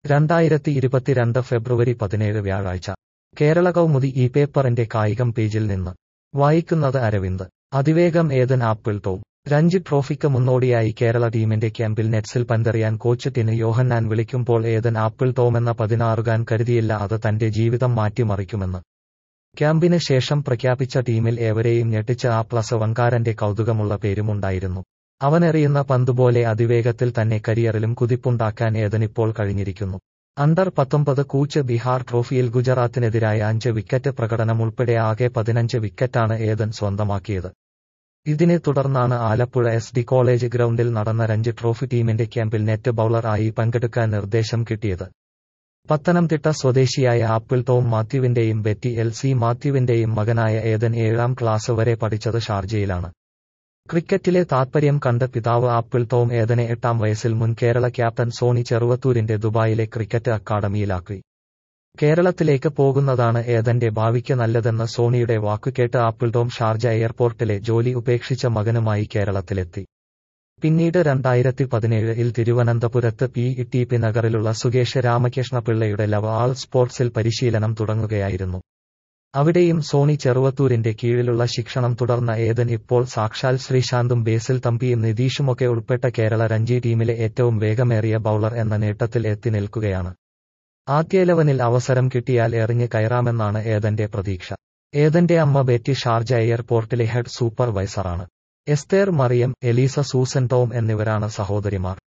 രണ്ടായിരത്തി ഇരുപത്തിരണ്ട് ഫെബ്രുവരി പതിനേഴ് വ്യാഴാഴ്ച കേരള കൗമുദി ഈ പേപ്പറിന്റെ കായികം പേജിൽ നിന്ന് വായിക്കുന്നത് അരവിന്ദ് അതിവേഗം ഏതൻ ആപ്പിൾ ടോം രഞ്ജി ട്രോഫിക്ക് മുന്നോടിയായി കേരള ടീമിന്റെ ക്യാമ്പിൽ നെറ്റ്സിൽ പന്തെറിയാൻ കോച്ച് ടിന് യോഹന്നാൻ വിളിക്കുമ്പോൾ ഏതൻ ആപ്പിൾ ടോമെന്ന പതിനാറുകാൻ കരുതിയില്ല അത് തന്റെ ജീവിതം മാറ്റിമറിക്കുമെന്ന് ക്യാമ്പിന് ശേഷം പ്രഖ്യാപിച്ച ടീമിൽ ഏവരെയും ഞെട്ടിച്ച ആ പ്ലസ് വൺകാരന്റെ കൗതുകമുള്ള പേരുമുണ്ടായിരുന്നു അവനെറിയുന്ന പന്തുപോലെ അതിവേഗത്തിൽ തന്നെ കരിയറിലും കുതിപ്പുണ്ടാക്കാൻ ഏതനിപ്പോൾ കഴിഞ്ഞിരിക്കുന്നു അണ്ടർ പത്തൊമ്പത് കൂച്ച് ബിഹാർ ട്രോഫിയിൽ ഗുജറാത്തിനെതിരായ അഞ്ച് വിക്കറ്റ് പ്രകടനം ഉൾപ്പെടെ ആകെ പതിനഞ്ച് വിക്കറ്റാണ് ഏതൻ സ്വന്തമാക്കിയത് ഇതിനെ തുടർന്നാണ് ആലപ്പുഴ എസ് ഡി കോളേജ് ഗ്രൗണ്ടിൽ നടന്ന രഞ്ജി ട്രോഫി ടീമിന്റെ ക്യാമ്പിൽ നെറ്റ് ബൌളർ ആയി പങ്കെടുക്കാൻ നിർദ്ദേശം കിട്ടിയത് പത്തനംതിട്ട സ്വദേശിയായ ആപ്പിൾ ടോം മാത്യുവിന്റെയും ബെറ്റി എൽ സി മാത്യുവിന്റെയും മകനായ ഏതൻ ഏഴാം ക്ലാസ് വരെ പഠിച്ചത് ഷാർജയിലാണ് ക്രിക്കറ്റിലെ താത്പര്യം കണ്ട പിതാവ് ആപ്പിൾ ടോം ഏതനെ എട്ടാം വയസ്സിൽ മുൻ കേരള ക്യാപ്റ്റൻ സോണി ചെറുവത്തൂരിന്റെ ദുബായിലെ ക്രിക്കറ്റ് അക്കാദമിയിലാക്കി കേരളത്തിലേക്ക് പോകുന്നതാണ് ഏതന്റെ ഭാവിക്ക് നല്ലതെന്ന സോണിയുടെ വാക്കുകേട്ട് ആപ്പിൾ ടോം ഷാർജ എയർപോർട്ടിലെ ജോലി ഉപേക്ഷിച്ച മകനുമായി കേരളത്തിലെത്തി പിന്നീട് രണ്ടായിരത്തി പതിനേഴിൽ തിരുവനന്തപുരത്ത് പി ടി പി നഗറിലുള്ള സുകേഷ് രാമകൃഷ്ണ പിള്ളയുടെ ലവ് ആൾ സ്പോർട്സിൽ പരിശീലനം തുടങ്ങുകയായിരുന്നു അവിടെയും സോണി ചെറുവത്തൂരിന്റെ കീഴിലുള്ള ശിക്ഷണം തുടർന്ന ഏതൻ ഇപ്പോൾ സാക്ഷാൽ ശ്രീശാന്തും ബേസിൽ തമ്പിയും നിതീഷുമൊക്കെ ഉൾപ്പെട്ട കേരള രഞ്ജി ടീമിലെ ഏറ്റവും വേഗമേറിയ ബൌളർ എന്ന നേട്ടത്തിൽ എത്തി നിൽക്കുകയാണ് ആദ്യലവനിൽ അവസരം കിട്ടിയാൽ എറിഞ്ഞ് കയറാമെന്നാണ് ഏതന്റെ പ്രതീക്ഷ ഏതന്റെ അമ്മ ബെറ്റി ഷാർജ എയർപോർട്ടിലെ ഹെഡ് സൂപ്പർവൈസറാണ് Esther Mariam Elisa Susan Tom എന്നിവരാണ് സഹോദരിമാർ